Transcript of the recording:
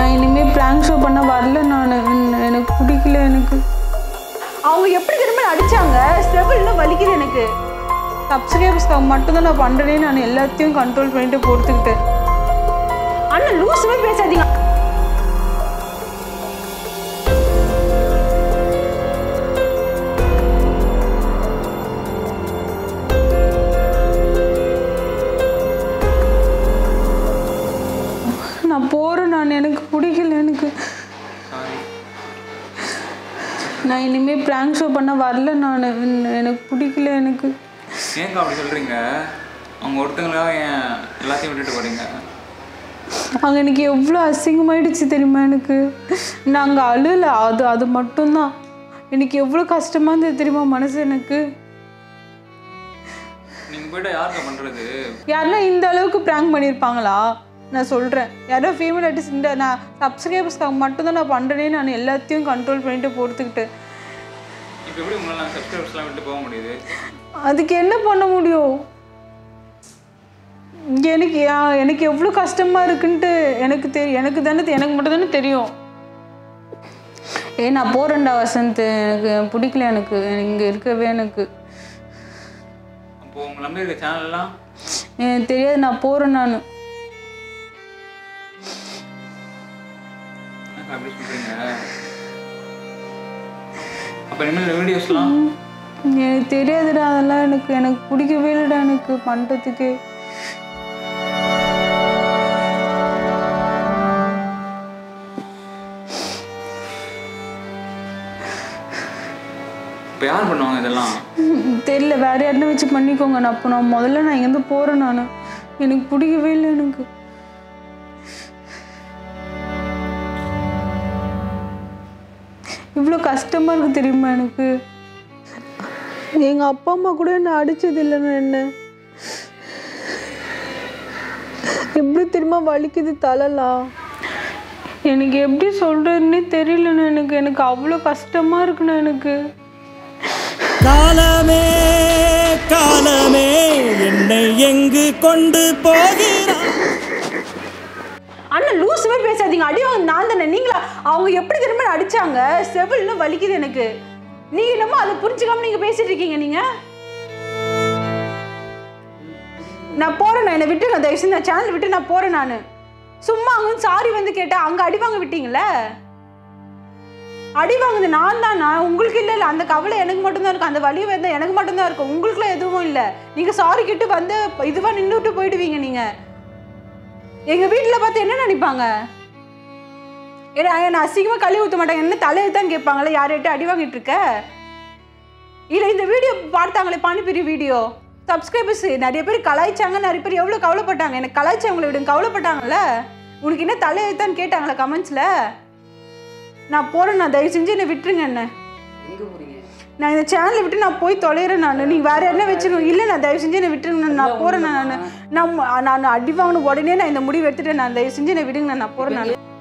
நான் இனிமேல் prank show பண்ண வரல நான் எனக்கு பிடிக்கல எனக்கு அவங்க எப்படி திரும்ப அடிச்சாங்க செவில்னு வலிக்குது எனக்கு சப்ஸ்கிரைபர்ஸ்க்காக மட்டும்தான் நான் பண்ணுறேனே நான் எல்லாத்தையும் கண்ட்ரோல் பண்ணிட்டு பொறுத்துக்கிட்டேன் அண்ணன் லூசுமே பேசாதீங்க நான் போகிறேன் நான் எனக்கு பிடிக்கல எனக்கு சாரி நான் இனிமேல் ப்ராங்க் ஷோ பண்ண வரல நான் எனக்கு பிடிக்கல எனக்கு ஏங்க அப்படி சொல்கிறீங்க அவங்க ஒருத்தங்களா ஏன் எல்லாத்தையும் விட்டுட்டு போகிறீங்க அங்கே எனக்கு எவ்வளோ அசிங்கமாயிடுச்சு தெரியுமா எனக்கு நாங்கள் அழுல அது அது மட்டும்தான் எனக்கு எவ்வளோ கஷ்டமாக இருந்தது தெரியுமா மனசு எனக்கு நீங்கள் போய்ட்டா யாருக்கா பண்ணுறது யாருன்னா இந்த அளவுக்கு ப்ராங்க் பண்ணியிருப்பாங்களா நான் சொல்கிறேன் யாரோ ஃபீமேல் ஆர்டிஸ்ட் இந்த நான் சப்ஸ்கிரைபர்ஸ்க்காக மட்டும்தான் நான் பண்ணுறேனே நான் எல்லாத்தையும் கண்ட்ரோல் பண்ணிட்டு பொறுத்துக்கிட்டேன் இப்போ எப்படி உங்களால் சப்ஸ்கிரைபர்ஸ்லாம் விட்டு போக முடியுது அதுக்கு என்ன பண்ண முடியும் எனக்கு யா- எனக்கு எவ்வளோ கஷ்டமாக இருக்குன்ட்டு எனக்கு தெரியும் எனக்கு தானே தெ- எனக்கு மட்டும் தானே தெரியும் ஏ நான் போகிறேன்டா வசந்த் எனக்கு பிடிக்கல எனக்கு இங்கே இருக்கவே எனக்கு அப்போது உங்களை நம்பி இருக்க சேனல்லாம் எனக்கு தெரியாது நான் போகிறேன் நான் என்னக்கா அப்படி சொல்கிறீங்க அப்போ இனிமேல் வீடியோஸ்லாம் எனக்கு தெரியாதுடா அதெல்லாம் எனக்கு எனக்கு பிடிக்கவே இல்லைடா எனக்கு பண்ணுறதுக்கு இப்போ யார் பண்ணுவாங்க இதெல்லாம் தெரியல வேற யாருன்னா வச்சு பண்ணிக்கோங்க நான் அப்போ நான் முதல்ல நான் இங்கேருந்து போகிறேன் நான் எனக்கு பிடிக்கவே இல்லை எனக்கு இவ்வளோ கஷ்டமாக இருக்கு தெரியுமா எனக்கு எங்கள் அப்பா அம்மா கூட என்ன அடிச்சது இல்லைன்னு என்ன எப்படி தெரியுமா வலிக்குது தலைலாம் எனக்கு எப்படி சொல்கிறதுன்னே தெரியலண்ணா எனக்கு எனக்கு அவ்வளோ கஷ்டமாக இருக்குண்ணா எனக்கு காலமே காலமே என்னை எங்கு கொண்டு போகிறாய் அண்ணன் லூசுமே பேசாதீங்க அடி வாங்க நான் தானே நீங்களா அவங்க எப்படி திரும்ப அடிச்சாங்க செவில்னு வலிக்குது எனக்கு நீங்க என்னமோ அதை புரிஞ்சுக்காம நீங்க பேசிட்டு இருக்கீங்க நீங்க நான் போறேன் நான் என்னை விட்டு நான் தயவு செஞ்சு நான் சேனல் விட்டு நான் போறேன் நான் சும்மா அங்க சாரி வந்து கேட்டா அங்க அடி வாங்க விட்டீங்களே அடி வாங்குது நான் தானா உங்களுக்கு இல்லை இல்லை அந்த கவலை எனக்கு மட்டும்தான் இருக்கும் அந்த வலி வந்து எனக்கு மட்டும்தான் இருக்கும் உங்களுக்குலாம் எதுவும் இல்லை நீங்கள் சாரி கிட்ட வந்து இதுவாக நின்றுட்டு போயிடுவீங்க நீங்கள் எங்கள் வீட்டில் பார்த்து என்ன நினைப்பாங்க ஏன்னா நான் அசிங்கமாக கழுவி ஊற்ற மாட்டாங்க என்ன தலையை தான் கேட்பாங்களே யார்கிட்ட அடி வாங்கிட்டு இருக்க இல்லை இந்த வீடியோ பார்த்தாங்களே பானிபூரி வீடியோ சப்ஸ்கிரைபர்ஸ் நிறைய பேர் கலாய்ச்சாங்க நிறைய பேர் எவ்வளோ கவலைப்பட்டாங்க எனக்கு கலாய்ச்சவங்களை விடுங்க கவலைப்பட்டாங்கல்ல உனக்கு என்ன தலையை தான் கேட்டாங்களா கமெண்ட்ஸில் நான் போகிறேன் நான் தயவு செஞ்சு என்னை விட்டுருங்க என்ன நான் இந்த சேனலை விட்டு நான் போய் தொலைகிறேன் நான் நீங்கள் வேறு என்ன வச்சுக்கணும் இல்லை நான் தயவு செஞ்சு என்னை விட்டுருங்க நான் நான் போகிறேன் நான் நான் நான் நான் அடி வாங்கின உடனே நான் இந்த முடிவு எடுத்துட்டேன் நான் தயவு செஞ்சு என்னை விடுங்க நான் போகிறேன் நான்